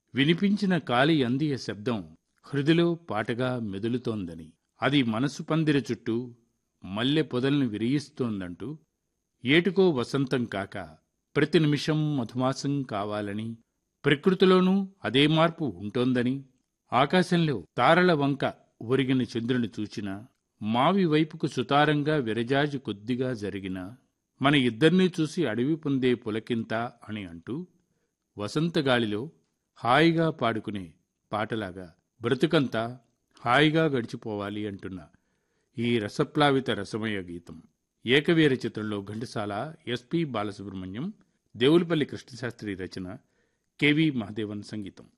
వినిపించిన కాలి అందియ శబ్దం హృదిలో పాటగా మెదులుతోందని అది మనసు పందిరి చుట్టూ మల్లె పొదల్ని విరియిస్తోందంటూ ఏటుకో వసంతం కాక ప్రతి నిమిషం మధుమాసం కావాలని ప్రకృతిలోనూ అదే మార్పు ఉంటోందని ఆకాశంలో తారల వంక ఒరిగిన చంద్రుని చూచిన మావి వైపుకు సుతారంగా విరజాజి కొద్దిగా జరిగిన మన ఇద్దరినీ చూసి అడవి పొందే పులకింత అని అంటూ వసంతగాలిలో హాయిగా పాడుకునే పాటలాగా బ్రతుకంతా హాయిగా గడిచిపోవాలి అంటున్న ఈ రసప్లావిత రసమయ గీతం ఏకవీర చిత్రంలో ఘంటసాల ఎస్పి బాలసుబ్రహ్మణ్యం దేవులపల్లి కృష్ణశాస్త్రి రచన కెవి మహాదేవన్ సంగీతం